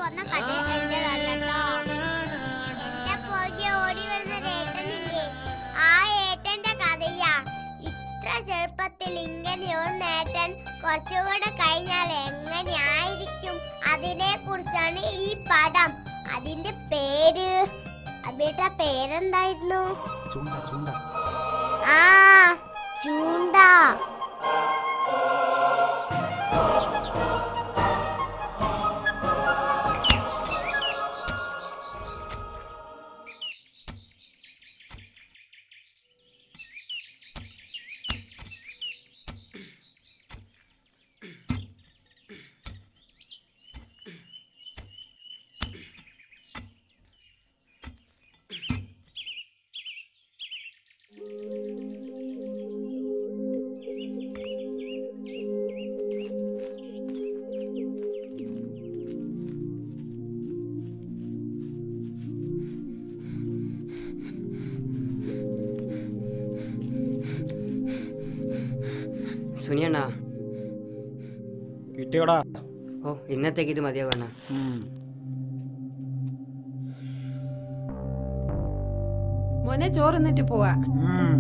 പോന്ന കഥ എന്റേതല്ലോ എന്റെ പുറകെ ഓടി വരുന്ന ഒരു ഏട്ടനില്ലേ ആ ഏട്ടന്റെ കഥയാ ഇത്ര ചെറുപ്പത്തിൽ ഇങ്ങനെ ഒരു നേട്ടൻ കുറച്ചുകൂടെ കഴിഞ്ഞാൽ എങ്ങനെയായിരിക്കും അതിനെ കുറിച്ചാണ് ഈ പടം അതിന്റെ പേര് അബേട്ട പേരെന്തായിരുന്നു ചുണ്ട ചുണ്ട ആ ചൂണ്ട സുനിയണ്ണ കിട്ടിയോടാ ഓ ഇന്നത്തേക്ക് ഇത് മതിയാകണ്ണ ഉം. മോനെ ചോറുന്നിട്ട് പോവാ ഉം.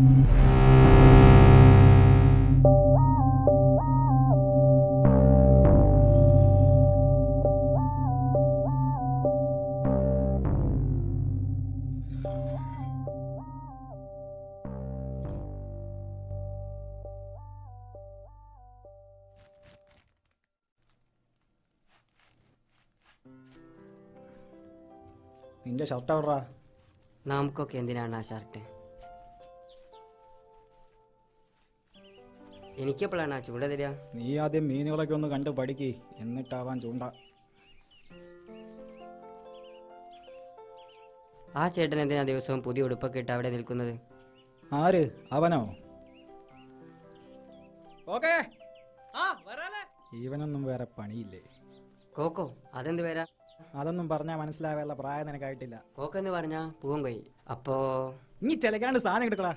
നിന്റെ ഷർട്ട് എവിടാ നമുക്കൊക്കെ എന്തിനാണ് ആ ഷർട്ട് എനിക്കെപ്പോഴാണ് ആ ചൂണ്ട തരിക നീ ആദ്യം മീനുകളൊക്കെ ഒന്ന് കണ്ട് പഠിക്ക് എന്നിട്ടാവാൻ ചൂണ്ട ആ ചേട്ടൻ എന്തിനാ ദിവസവും പുതിയ ഉടുപ്പൊക്കെ ഇട്ട് അവിടെ നിൽക്കുന്നത് ആര് അവനോ ഓക്കേ ആ വരാലേ ഇവനൊന്നും വേറെ പണിയില്ലേ കോക്കോ അതെന്ത് പേരാ അതൊന്നും പറഞ്ഞാൽ മനസ്സിലാവാനുള്ള പ്രായം നിനക്കായിട്ടില്ല കോക്കോ എന്ന് പറഞ്ഞാ പൂവൻ കൊയ് അപ്പോ നീ ചിലക്കാണ്ട് സാധനം എടുക്കടാ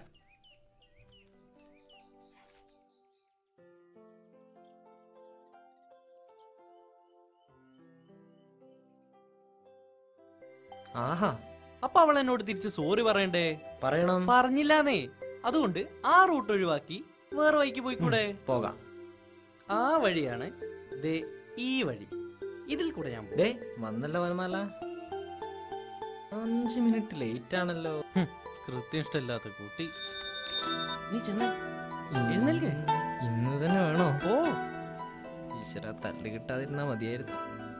ആഹാ അപ്പൊ അവൾ എന്നോട് തിരിച്ച് സോറി പറയണ്ടേ പറയണം പറഞ്ഞില്ലാന്നേ അതുകൊണ്ട് ആ റൂട്ട് ഒഴിവാക്കി വേറെ വഴിക്ക് പോയിക്കൂടെ പോകാം ആ വഴിയാണ് ദേ ഈ വഴി ഇതിൽ കൂടെ ഞാൻ പോകും ദേ വന്നല്ലോ വനമാല അഞ്ച് മിനിറ്റ് ലേറ്റ് ആണല്ലോ കൃത്യം ഇഷ്ടമില്ലാത്ത കൂട്ടി നീ ചെന്നേ എഴുന്നേൽക്ക്. ഇന്ന് തന്നെ വേണോ ഓ ഈശ്വര തല്ല് കിട്ടാതിരുന്നാ മതിയായിരുന്നു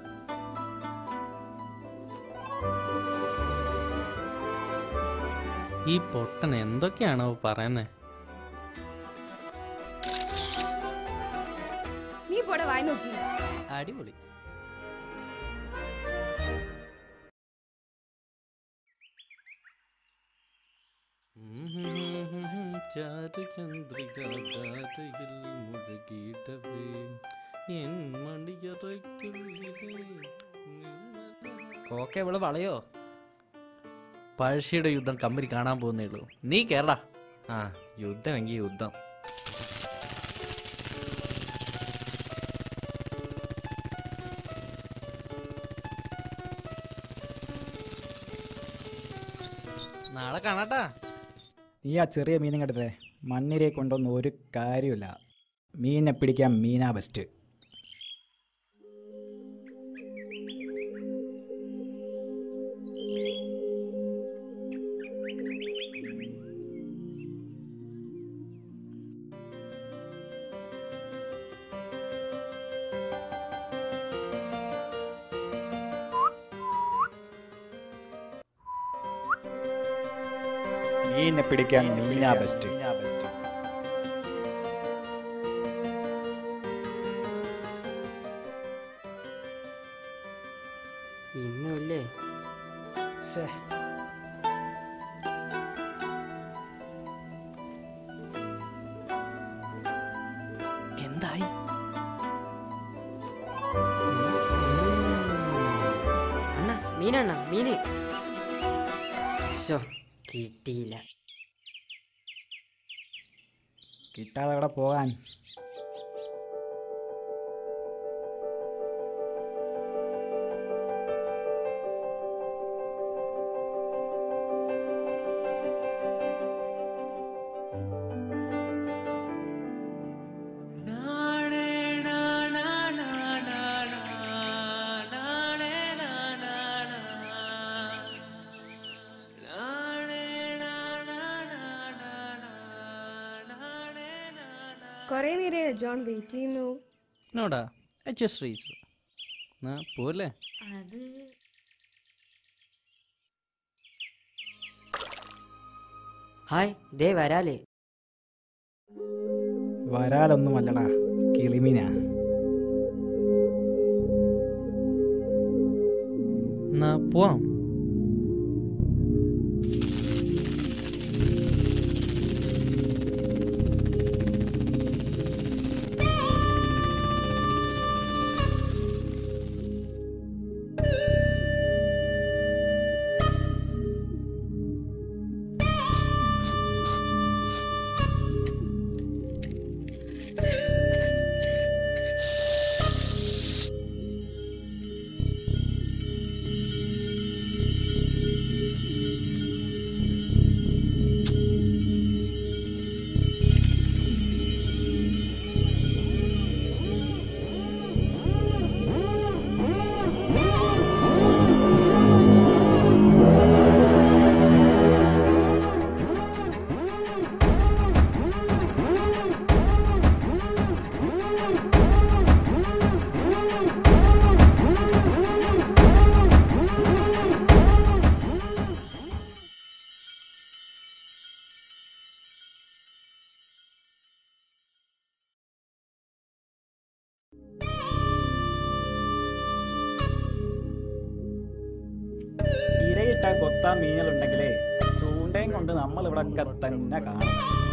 ഈ പൊട്ടൻ എന്തൊക്കെയാണോ പറയുന്നേ നീ പോടെ വായി നോക്കി അടിപൊളി ചാരുചന്ദ്രിക ധാരയിൽ മുഴുകിയിടവേ എൻ മണിയറയ്ക്കുള്ളിലെ കോക്ക ഇവള് വളയോ പഴശ്ശിയുടെ യുദ്ധം കമ്പനി കാണാൻ പോകുന്നേ ഉള്ളൂ നീ കേരടാ ആ യുദ്ധമെങ്കിൽ യുദ്ധം നാളെ കാണാട്ടാ നീ ആ ചെറിയ മീനും കണ്ടതേ മണ്ണിരെ കൊണ്ടൊന്നും ഒരു കാര്യമില്ല മീനിനെ പിടിക്കാൻ മീനാ ബെസ്റ്റ് മീനിനെ പിടിക്കാൻ മീനാ ബെസ്റ്റ് ഇന്നുമില്ലേ ശ്ശേ. എന്തായി അണ്ണ മീനണ്ണ മീന് ശോ, കിട്ടിയില്ല കിട്ടാതെ എവിടെ പോകാൻ കൊറേ നേരം ജോൺ വെയിറ്റ് ചെയ്യുന്നു നോടാ ഐ ജസ്റ്റ് റീച്ച് എന്നാ പോലെ അത് ഹായ് ദേ വരാലേ വരാലൊന്നുമല്ലടാ കിളിമീനാ എന്നാ പോവാം ഇരയിട്ടാ കൊത്താൻ മീനുകളുണ്ടെങ്കിലേ ചൂണ്ടയും കൊണ്ട് നമ്മൾ ഇവിടെ തന്നെ കാണും